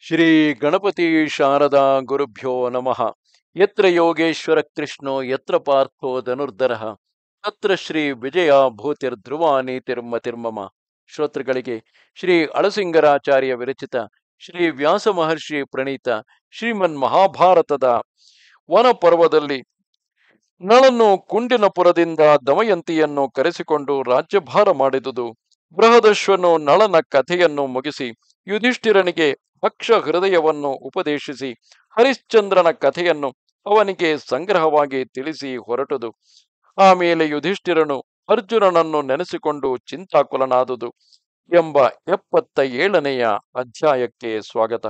ಶ್ರೀ ಗಣಪತಿ ಶಾರದಾ ಗುರುಭ್ಯೋ ನಮಃ ಯತ್ರ ಯೋಗೇಶ್ವರ ಕೃಷ್ಣೋ ಯತ್ರ ಪಾರ್ಥೋ ಧನುರ್ಧರಃ ತತ್ರ ಶ್ರೀ ವಿಜಯ ಭೂತಿರ್ಧ್ರುವ ನೀತಿರ್ಮತಿರ್ಮಮ ಶ್ರೋತೃಗಳಿಗೆ ಶ್ರೀ ಅಳಸಿಂಗರಾಚಾರ್ಯ ವಿರಚಿತ ಶ್ರೀ ವ್ಯಾಸ ಮಹರ್ಷಿ ಪ್ರಣೀತ ಶ್ರೀಮನ್ ಮಹಾಭಾರತದ ವನ ಪರ್ವದಲ್ಲಿ ನಳನ್ನು ಕುಂಡಿನಪುರದಿಂದ ದಮಯಂತಿಯನ್ನು ಕರೆಸಿಕೊಂಡು ರಾಜ್ಯಭಾರ ಮಾಡಿದುದು ಬೃಹದಶ್ವನು ನಳನ ಕಥೆಯನ್ನು ಮುಗಿಸಿ ಯುಧಿಷ್ಠಿರನಿಗೆ ಅಕ್ಷ ಹೃದಯವನ್ನು ಉಪದೇಶಿಸಿ ಹರಿಶ್ಚಂದ್ರನ ಕಥೆಯನ್ನು ಅವನಿಗೆ ಸಂಗ್ರಹವಾಗಿ ತಿಳಿಸಿ ಹೊರಟುದು ಆಮೇಲೆ ಯುಧಿಷ್ಠಿರನು ಅರ್ಜುನನನ್ನು ನೆನೆಸಿಕೊಂಡು ಚಿಂತಾಕುಲನಾದುದು ಎಂಬ ಎಪ್ಪತ್ತ ಏಳನೆಯ ಅಧ್ಯಾಯಕ್ಕೆ ಸ್ವಾಗತ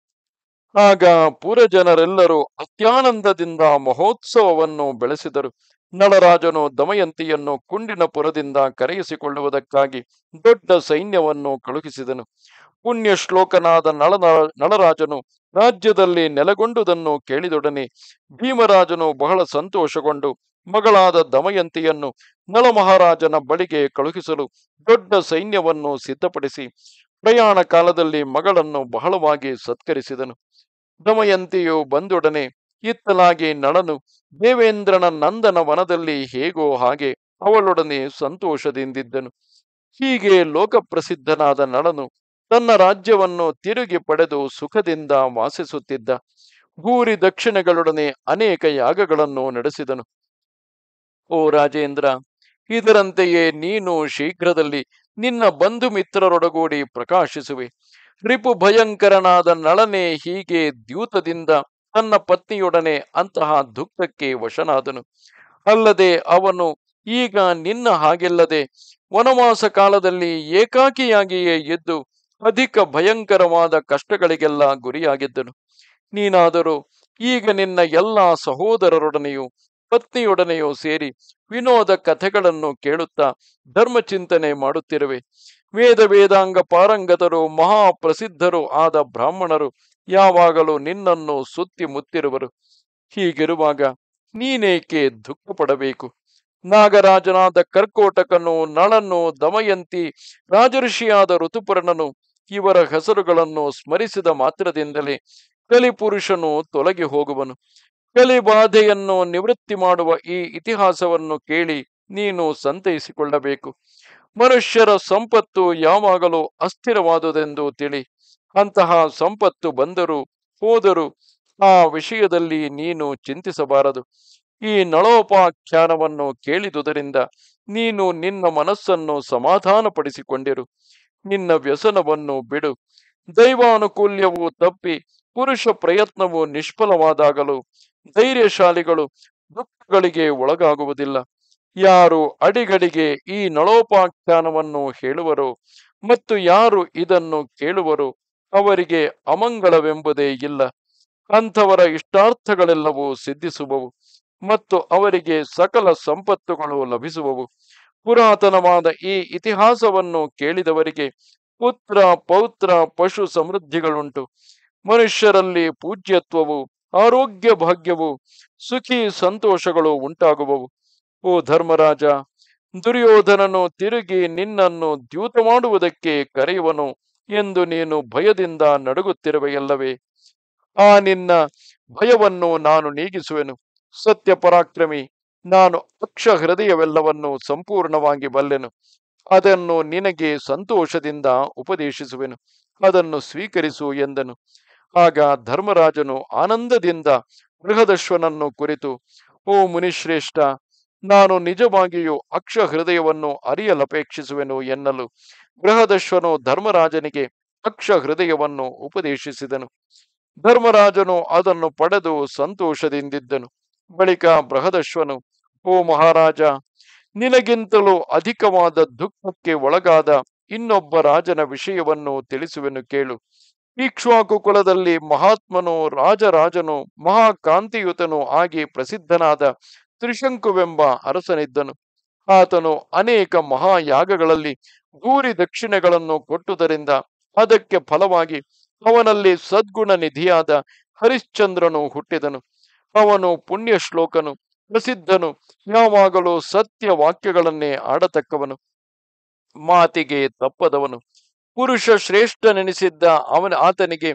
ಆಗ ಪುರಜನರೆಲ್ಲರೂ ಅತ್ಯಾನಂದದಿಂದ ಮಹೋತ್ಸವವನ್ನು ಬೆಳೆಸಿದರು ನಳರಾಜನು ದಮಯಂತಿಯನ್ನು ಕುಂಡಿನಪುರದಿಂದ ಕರೆಯಿಸಿಕೊಳ್ಳುವುದಕ್ಕಾಗಿ ದೊಡ್ಡ ಸೈನ್ಯವನ್ನು ಕಳುಹಿಸಿದನು ಪುಣ್ಯ ಶ್ಲೋಕನಾದ ನಳನ ನಳರಾಜನು ರಾಜ್ಯದಲ್ಲಿ ನೆಲೆಗೊಂಡುದನ್ನು ಕೇಳಿದೊಡನೆ ಭೀಮರಾಜನು ಬಹಳ ಸಂತೋಷಗೊಂಡು ಮಗಳಾದ ದಮಯಂತಿಯನ್ನು ನಳ ಮಹಾರಾಜನ ಬಳಿಗೆ ಕಳುಹಿಸಲು ದೊಡ್ಡ ಸೈನ್ಯವನ್ನು ಸಿದ್ಧಪಡಿಸಿ ಪ್ರಯಾಣ ಕಾಲದಲ್ಲಿ ಮಗಳನ್ನು ಬಹಳವಾಗಿ ಸತ್ಕರಿಸಿದನು ದಮಯಂತಿಯು ಬಂದೊಡನೆ ಇತ್ತಲಾಗಿ ನಳನು ದೇವೇಂದ್ರನ ನಂದನ ವನದಲ್ಲಿ ಹೇಗೋ ಹಾಗೆ ಅವಳೊಡನೆ ಸಂತೋಷದಿಂದಿದ್ದನು ಹೀಗೆ ಲೋಕಪ್ರಸಿದ್ಧನಾದ ನಳನು ತನ್ನ ರಾಜ್ಯವನ್ನು ತಿರುಗಿ ಪಡೆದು ಸುಖದಿಂದ ವಾಸಿಸುತ್ತಿದ್ದ ಭೂರಿ ದಕ್ಷಿಣಗಳೊಡನೆ ಅನೇಕ ಯಾಗಗಳನ್ನು ನಡೆಸಿದನು ಓ ರಾಜೇಂದ್ರ ಇದರಂತೆಯೇ ನೀನು ಶೀಘ್ರದಲ್ಲಿ ನಿನ್ನ ಬಂಧು ಮಿತ್ರರೊಡಗೂಡಿ ಪ್ರಕಾಶಿಸುವೆ ರಿಪು ಭಯಂಕರನಾದ ನಳನೆ ಹೀಗೆ ದ್ಯೂತದಿಂದ ತನ್ನ ಪತ್ನಿಯೊಡನೆ ಅಂತಹ ದುಃಖಕ್ಕೆ ವಶನಾದನು ಅಲ್ಲದೆ ಅವನು ಈಗ ನಿನ್ನ ಹಾಗೆಲ್ಲದೆ ವನವಾಸ ಕಾಲದಲ್ಲಿ ಏಕಾಕಿಯಾಗಿಯೇ ಎದ್ದು ಅಧಿಕ ಭಯಂಕರವಾದ ಕಷ್ಟಗಳಿಗೆಲ್ಲ ಗುರಿಯಾಗಿದ್ದನು ನೀನಾದರೂ ಈಗ ನಿನ್ನ ಎಲ್ಲ ಸಹೋದರರೊಡನೆಯೂ ಪತ್ನಿಯೊಡನೆಯೂ ಸೇರಿ ವಿನೋದ ಕಥೆಗಳನ್ನು ಕೇಳುತ್ತಾ ಧರ್ಮಚಿಂತನೆ ಮಾಡುತ್ತಿರುವೆ ವೇದ ವೇದಾಂಗ ಪಾರಂಗತರು ಮಹಾಪ್ರಸಿದ್ಧರು ಆದ ಬ್ರಾಹ್ಮಣರು ಯಾವಾಗಲೂ ನಿನ್ನನ್ನು ಸುತ್ತಿ ಮುತ್ತಿರುವರು ಹೀಗಿರುವಾಗ ನೀನೇಕೆ ದುಃಖ ಪಡಬೇಕು ನಾಗರಾಜನಾದ ಕರ್ಕೋಟಕನು ನಳನು ದಮಯಂತಿ ರಾಜಋಷಿಯಾದ ಋತುಪರ್ಣನು ಇವರ ಹೆಸರುಗಳನ್ನು ಸ್ಮರಿಸಿದ ಮಾತ್ರದಿಂದಲೇ ಕಲಿಪುರುಷನು ತೊಲಗಿ ಹೋಗುವನು ಕಲಿಬಾಧೆಯನ್ನು ನಿವೃತ್ತಿ ಮಾಡುವ ಈ ಇತಿಹಾಸವನ್ನು ಕೇಳಿ ನೀನು ಸಂತೈಸಿಕೊಳ್ಳಬೇಕು ಮನುಷ್ಯರ ಸಂಪತ್ತು ಯಾವಾಗಲೂ ಅಸ್ಥಿರವಾದುದೆಂದು ತಿಳಿ ಅಂತಹ ಸಂಪತ್ತು ಬಂದರೂ ಹೋದರೂ ಆ ವಿಷಯದಲ್ಲಿ ನೀನು ಚಿಂತಿಸಬಾರದು ಈ ನಳೋಪಾಖ್ಯಾನವನ್ನು ಕೇಳಿದುದರಿಂದ ನೀನು ನಿನ್ನ ಮನಸ್ಸನ್ನು ಸಮಾಧಾನಪಡಿಸಿಕೊಂಡಿರು ನಿನ್ನ ವ್ಯಸನವನ್ನು ಬಿಡು ದೈವಾನುಕೂಲ್ಯವು ತಪ್ಪಿ ಪುರುಷ ಪ್ರಯತ್ನವು ನಿಷ್ಫಲವಾದಾಗಲೂ ಧೈರ್ಯಶಾಲಿಗಳು ದುಃಖಗಳಿಗೆ ಒಳಗಾಗುವುದಿಲ್ಲ ಯಾರು ಅಡಿಗಡಿಗೆ ಈ ನಳೋಪಾಖ್ಯಾನವನ್ನು ಹೇಳುವರೋ ಮತ್ತು ಯಾರು ಇದನ್ನು ಕೇಳುವರೋ ಅವರಿಗೆ ಅಮಂಗಳವೆಂಬುದೇ ಇಲ್ಲ ಅಂಥವರ ಇಷ್ಟಾರ್ಥಗಳೆಲ್ಲವೂ ಸಿದ್ಧಿಸುವವು ಮತ್ತು ಅವರಿಗೆ ಸಕಲ ಸಂಪತ್ತುಗಳು ಲಭಿಸುವವು ಪುರಾತನವಾದ ಈ ಇತಿಹಾಸವನ್ನು ಕೇಳಿದವರಿಗೆ ಪುತ್ರ ಪೌತ್ರ ಪಶು ಸಮೃದ್ಧಿಗಳುಂಟು ಮನುಷ್ಯರಲ್ಲಿ ಪೂಜ್ಯತ್ವವು ಆರೋಗ್ಯ ಭಾಗ್ಯವು ಸುಖಿ ಸಂತೋಷಗಳು ಉಂಟಾಗುವವು ಓ ಧರ್ಮರಾಜ ದುರ್ಯೋಧನನು ತಿರುಗಿ ನಿನ್ನನ್ನು ದ್ಯೂತ ಮಾಡುವುದಕ್ಕೆ ಕರೆಯುವನು ಎಂದು ನೀನು ಭಯದಿಂದ ನಡುಗುತ್ತಿರುವೆಯಲ್ಲವೇ ಆ ನಿನ್ನ ಭಯವನ್ನು ನಾನು ನೀಗಿಸುವೆನು ಸತ್ಯ ಪರಾಕ್ರಮಿ ನಾನು ಅಕ್ಷ ಹೃದಯವೆಲ್ಲವನ್ನು ಸಂಪೂರ್ಣವಾಗಿ ಬಲ್ಲೆನು ಅದನ್ನು ನಿನಗೆ ಸಂತೋಷದಿಂದ ಉಪದೇಶಿಸುವೆನು ಅದನ್ನು ಸ್ವೀಕರಿಸು ಎಂದನು ಆಗ ಧರ್ಮರಾಜನು ಆನಂದದಿಂದ ಬೃಹದಶ್ವನನ್ನು ಕುರಿತು ಓ ಮುನಿಶ್ರೇಷ್ಠ ನಾನು ನಿಜವಾಗಿಯೂ ಅಕ್ಷ ಹೃದಯವನ್ನು ಅರಿಯಲಪೇಕ್ಷಿಸುವೆನು ಎನ್ನಲು ಬೃಹದಶ್ವನು ಧರ್ಮರಾಜನಿಗೆ ಅಕ್ಷ ಹೃದಯವನ್ನು ಉಪದೇಶಿಸಿದನು ಧರ್ಮರಾಜನು ಅದನ್ನು ಪಡೆದು ಸಂತೋಷದಿಂದಿದ್ದನು ಬಳಿಕ ಬೃಹದಶ್ವನು ಓ ಮಹಾರಾಜ ನಿನಗಿಂತಲೂ ಅಧಿಕವಾದ ದುಃಖಕ್ಕೆ ಒಳಗಾದ ಇನ್ನೊಬ್ಬ ರಾಜನ ವಿಷಯವನ್ನು ತಿಳಿಸುವೆನು ಕೇಳು ಇಕ್ಷ್ವಾಕು ಕುಲದಲ್ಲಿ ಮಹಾತ್ಮನು ರಾಜರಾಜನು ಮಹಾಕಾಂತಿಯುತನು ಆಗಿ ಪ್ರಸಿದ್ಧನಾದ ತ್ರಿಶಂಕುವೆಂಬ ಅರಸನಿದ್ದನು ಆತನು ಅನೇಕ ಮಹಾಯಾಗಗಳಲ್ಲಿ ಭೂರಿ ದಕ್ಷಿಣೆಗಳನ್ನು ಕೊಟ್ಟುದರಿಂದ ಅದಕ್ಕೆ ಫಲವಾಗಿ ಅವನಲ್ಲಿ ಸದ್ಗುಣ ನಿಧಿಯಾದ ಹರಿಶ್ಚಂದ್ರನು ಹುಟ್ಟಿದನು ಅವನು ಪುಣ್ಯ ಶ್ಲೋಕನು ಪ್ರಸಿದ್ಧನು ಯಾವಾಗಲೂ ಸತ್ಯ ವಾಕ್ಯಗಳನ್ನೇ ಆಡತಕ್ಕವನು ಮಾತಿಗೆ ತಪ್ಪದವನು ಪುರುಷ ಶ್ರೇಷ್ಠನೆನಿಸಿದ್ದ ಅವನ ಆತನಿಗೆ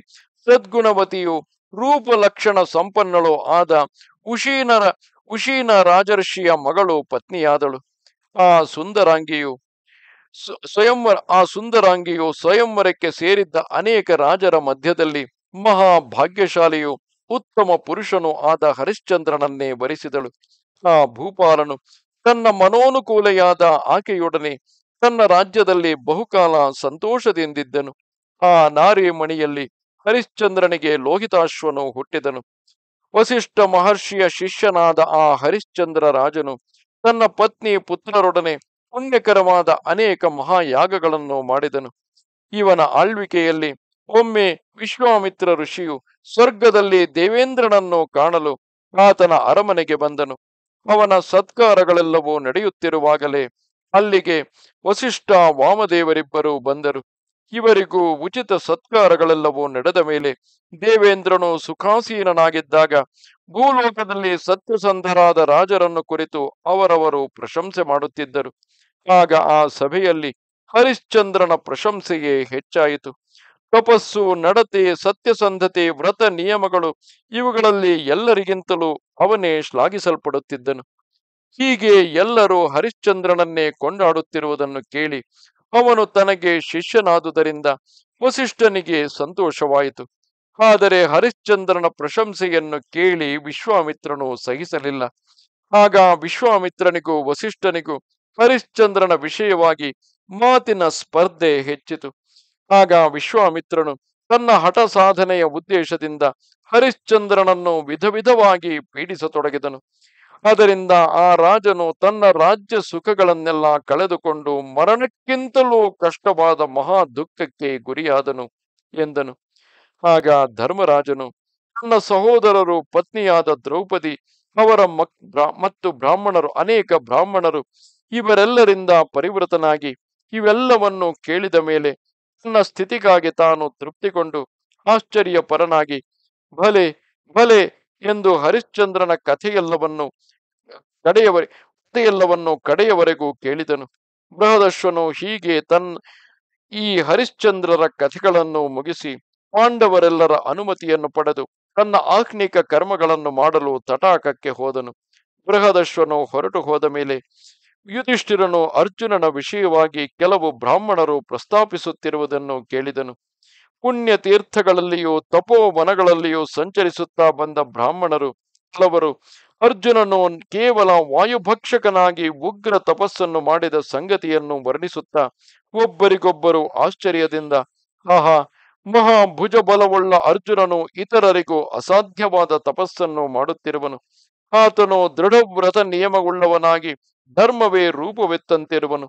ಸದ್ಗುಣವತಿಯು ರೂಪಲಕ್ಷಣ ಸಂಪನ್ನಳು ಆದ ಉಶೀನರ ಉಶೀನ ರಾಜರ್ಷಿಯ ಮಗಳು ಪತ್ನಿಯಾದಳು ಆ ಸುಂದರಾಂಗಿಯು ಸ್ವ- ಸ್ವಯಂವರ ಆ ಸುಂದರಾಂಗಿಯು ಸ್ವಯಂವರಕ್ಕೆ ಸೇರಿದ್ದ ಅನೇಕ ರಾಜರ ಮಧ್ಯದಲ್ಲಿ ಮಹಾ ಭಾಗ್ಯಶಾಲಿಯು ಉತ್ತಮ ಪುರುಷನು ಆದ ಹರಿಶ್ಚಂದ್ರನನ್ನೇ ವರಿಸಿದಳು ಆ ಭೂಪಾಲನು ತನ್ನ ಮನೋನುಕೂಲೆಯಾದ ಆಕೆಯೊಡನೆ ತನ್ನ ರಾಜ್ಯದಲ್ಲಿ ಬಹುಕಾಲ ಸಂತೋಷದಿಂದಿದ್ದನು ಆ ನಾರಿ ಮಣಿಯಲ್ಲಿ ಹರಿಶ್ಚಂದ್ರನಿಗೆ ಲೋಹಿತಾಶ್ವನು ಹುಟ್ಟಿದನು ವಸಿಷ್ಠ ಮಹರ್ಷಿಯ ಶಿಷ್ಯನಾದ ಆ ಹರಿಶ್ಚಂದ್ರ ರಾಜನು ತನ್ನ ಪತ್ನಿ ಪುತ್ರರೊಡನೆ ಪುಣ್ಯಕರವಾದ ಅನೇಕ ಮಹಾಯಾಗಗಳನ್ನು ಮಾಡಿದನು ಇವನ ಆಳ್ವಿಕೆಯಲ್ಲಿ ಒಮ್ಮೆ ವಿಶ್ವಾಮಿತ್ರ ಋಷಿಯು ಸ್ವರ್ಗದಲ್ಲಿ ದೇವೇಂದ್ರನನ್ನು ಕಾಣಲು ಆತನ ಅರಮನೆಗೆ ಬಂದನು ಅವನ ಸತ್ಕಾರಗಳೆಲ್ಲವೂ ನಡೆಯುತ್ತಿರುವಾಗಲೇ ಅಲ್ಲಿಗೆ ವಸಿಷ್ಠ ವಾಮದೇವರಿಬ್ಬರು ಬಂದರು ಇವರಿಗೂ ಉಚಿತ ಸತ್ಕಾರಗಳೆಲ್ಲವೂ ನಡೆದ ಮೇಲೆ ದೇವೇಂದ್ರನು ಸುಖಾಸೀನನಾಗಿದ್ದಾಗ ಭೂಲೋಕದಲ್ಲಿ ಸತ್ಯಸಂಧರಾದ ರಾಜರನ್ನು ಕುರಿತು ಅವರವರು ಪ್ರಶಂಸೆ ಮಾಡುತ್ತಿದ್ದರು ಆಗ ಆ ಸಭೆಯಲ್ಲಿ ಹರಿಶ್ಚಂದ್ರನ ಪ್ರಶಂಸೆಯೇ ಹೆಚ್ಚಾಯಿತು ತಪಸ್ಸು ನಡತೆ ಸತ್ಯಸಂಧತೆ ವ್ರತ ನಿಯಮಗಳು ಇವುಗಳಲ್ಲಿ ಎಲ್ಲರಿಗಿಂತಲೂ ಅವನೇ ಶ್ಲಾಘಿಸಲ್ಪಡುತ್ತಿದ್ದನು ಹೀಗೆ ಎಲ್ಲರೂ ಹರಿಶ್ಚಂದ್ರನನ್ನೇ ಕೊಂಡಾಡುತ್ತಿರುವುದನ್ನು ಕೇಳಿ ಅವನು ತನಗೆ ಶಿಷ್ಯನಾದುದರಿಂದ ವಸಿಷ್ಠನಿಗೆ ಸಂತೋಷವಾಯಿತು ಆದರೆ ಹರಿಶ್ಚಂದ್ರನ ಪ್ರಶಂಸೆಯನ್ನು ಕೇಳಿ ವಿಶ್ವಾಮಿತ್ರನು ಸಹಿಸಲಿಲ್ಲ ಆಗ ವಿಶ್ವಾಮಿತ್ರನಿಗೂ ವಸಿಷ್ಠನಿಗೂ ಹರಿಶ್ಚಂದ್ರನ ವಿಷಯವಾಗಿ ಮಾತಿನ ಸ್ಪರ್ಧೆ ಹೆಚ್ಚಿತು ಆಗ ವಿಶ್ವಾಮಿತ್ರನು ತನ್ನ ಹಠ ಸಾಧನೆಯ ಉದ್ದೇಶದಿಂದ ಹರಿಶ್ಚಂದ್ರನನ್ನು ವಿಧ ವಿಧವಾಗಿ ಪೀಡಿಸತೊಡಗಿದನು ಅದರಿಂದ ಆ ರಾಜನು ತನ್ನ ರಾಜ್ಯ ಸುಖಗಳನ್ನೆಲ್ಲ ಕಳೆದುಕೊಂಡು ಮರಣಕ್ಕಿಂತಲೂ ಕಷ್ಟವಾದ ಮಹಾ ದುಃಖಕ್ಕೆ ಗುರಿಯಾದನು ಎಂದನು ಆಗ ಧರ್ಮರಾಜನು ತನ್ನ ಸಹೋದರರು ಪತ್ನಿಯಾದ ದ್ರೌಪದಿ ಅವರ ಮಕ್ ಬ್ರಾ- ಮತ್ತು ಬ್ರಾಹ್ಮಣರು ಅನೇಕ ಬ್ರಾಹ್ಮಣರು ಇವರೆಲ್ಲರಿಂದ ಪರಿವೃತನಾಗಿ ಇವೆಲ್ಲವನ್ನು ಕೇಳಿದ ಮೇಲೆ ತನ್ನ ಸ್ಥಿತಿಗಾಗಿ ತಾನು ತೃಪ್ತಿಗೊಂಡು ಆಶ್ಚರ್ಯ ಪರನಾಗಿ ಭಲೆ ಭಲೆ ಎಂದು ಹರಿಶ್ಚಂದ್ರನ ಕಥೆಯೆಲ್ಲವನ್ನು ಕಡೆಯವರೆ ಕಥೆಯೆಲ್ಲವನ್ನು ಕಡೆಯವರೆಗೂ ಕೇಳಿದನು ಬೃಹದಶ್ವನು ಹೀಗೆ ತನ್ನ ಈ ಹರಿಶ್ಚಂದ್ರರ ಕಥೆಗಳನ್ನು ಮುಗಿಸಿ ಪಾಂಡವರೆಲ್ಲರ ಅನುಮತಿಯನ್ನು ಪಡೆದು ತನ್ನ ಆಹ್ನಿಕ ಕರ್ಮಗಳನ್ನು ಮಾಡಲು ತಟಾಕಕ್ಕೆ ಹೋದನು ಬೃಹದಶ್ವನು ಹೊರಟು ಹೋದ ಮೇಲೆ ಯುಧಿಷ್ಠಿರನು ಅರ್ಜುನನ ವಿಷಯವಾಗಿ ಕೆಲವು ಬ್ರಾಹ್ಮಣರು ಪ್ರಸ್ತಾಪಿಸುತ್ತಿರುವುದನ್ನು ಕೇಳಿದನು ಪುಣ್ಯ ತೀರ್ಥಗಳಲ್ಲಿಯೂ ತಪೋವನಗಳಲ್ಲಿಯೂ ಸಂಚರಿಸುತ್ತಾ ಬಂದ ಬ್ರಾಹ್ಮಣರು ಕೆಲವರು ಅರ್ಜುನನು ಕೇವಲ ವಾಯುಭಕ್ಷಕನಾಗಿ ಉಗ್ರ ತಪಸ್ಸನ್ನು ಮಾಡಿದ ಸಂಗತಿಯನ್ನು ವರ್ಣಿಸುತ್ತಾ ಒಬ್ಬರಿಗೊಬ್ಬರು ಆಶ್ಚರ್ಯದಿಂದ ಆಹಾ ಮಹಾಭುಜ ಬಲವುಳ್ಳ ಅರ್ಜುನನು ಇತರರಿಗೂ ಅಸಾಧ್ಯವಾದ ತಪಸ್ಸನ್ನು ಮಾಡುತ್ತಿರುವನು ಆತನು ದೃಢವ್ರತ ನಿಯಮವುಳ್ಳವನಾಗಿ ಧರ್ಮವೇ ರೂಪವೆತ್ತಂತಿರುವನು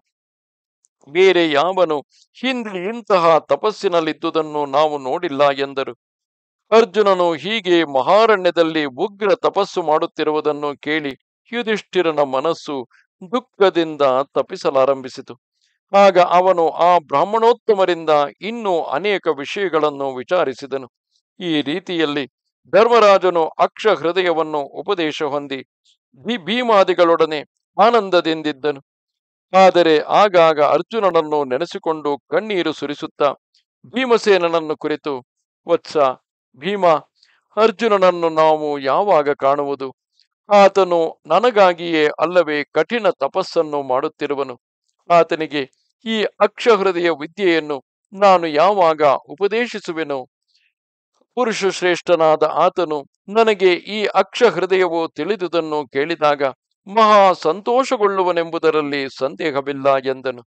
ಬೇರೆ ಯಾವನು ಹಿಂದೆ ಇಂತಹ ತಪಸ್ಸಿನಲ್ಲಿದ್ದುದನ್ನು ನಾವು ನೋಡಿಲ್ಲ ಎಂದರು ಅರ್ಜುನನು ಹೀಗೆ ಮಹಾರಣ್ಯದಲ್ಲಿ ಉಗ್ರ ತಪಸ್ಸು ಮಾಡುತ್ತಿರುವುದನ್ನು ಕೇಳಿ ಯುಧಿಷ್ಠಿರನ ಮನಸ್ಸು ದುಃಖದಿಂದ ತಪ್ಪಿಸಲಾರಂಭಿಸಿತು ಆಗ ಅವನು ಆ ಬ್ರಾಹ್ಮಣೋತ್ತಮರಿಂದ ಇನ್ನೂ ಅನೇಕ ವಿಷಯಗಳನ್ನು ವಿಚಾರಿಸಿದನು ಈ ರೀತಿಯಲ್ಲಿ ಧರ್ಮರಾಜನು ಅಕ್ಷ ಹೃದಯವನ್ನು ಉಪದೇಶ ಹೊಂದಿ ಭೀ- ಭೀಮಾದಿಗಳೊಡನೆ ಆನಂದದಿಂದಿದ್ದನು ಆದರೆ ಆಗಾಗ ಅರ್ಜುನನನ್ನು ನೆನೆಸಿಕೊಂಡು ಕಣ್ಣೀರು ಸುರಿಸುತ್ತಾ ಭೀಮಸೇನನನ್ನು ಕುರಿತು ವತ್ಸ ಭೀಮ ಅರ್ಜುನನನ್ನು ನಾವು ಯಾವಾಗ ಕಾಣುವುದು ಆತನು ನನಗಾಗಿಯೇ ಅಲ್ಲವೇ ಕಠಿಣ ತಪಸ್ಸನ್ನು ಮಾಡುತ್ತಿರುವನು ಆತನಿಗೆ ಈ ಅಕ್ಷಹೃದಯ ವಿದ್ಯೆಯನ್ನು ನಾನು ಯಾವಾಗ ಉಪದೇಶಿಸುವೆನು ಪುರುಷ ಶ್ರೇಷ್ಠನಾದ ಆತನು ನನಗೆ ಈ ಅಕ್ಷ ಹೃದಯವು ತಿಳಿದುದನ್ನು ಕೇಳಿದಾಗ ಮಹಾ ಸಂತೋಷಗೊಳ್ಳುವನೆಂಬುದರಲ್ಲಿ ಸಂದೇಹವಿಲ್ಲ ಎಂದನು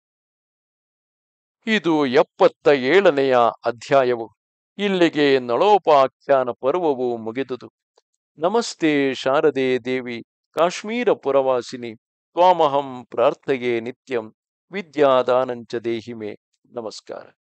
ಇದು ಎಪ್ಪತ್ತ ಏಳನೆಯ ಅಧ್ಯಾಯವು ಇಲ್ಲಿಗೆ ನಳೋಪಾಖ್ಯಾನ ಪರ್ವವು ಮುಗಿದುದು ನಮಸ್ತೆ ಶಾರದೆ ದೇವಿ ಕಾಶ್ಮೀರ ಪುರವಾಸಿನಿ ತ್ವಾಮಹಂ ಪ್ರಾರ್ಥಯೇ ನಿತ್ಯಂ ವಿದ್ಯಾದಾನಂಚ ದೇಹಿಮೆ ನಮಸ್ಕಾರ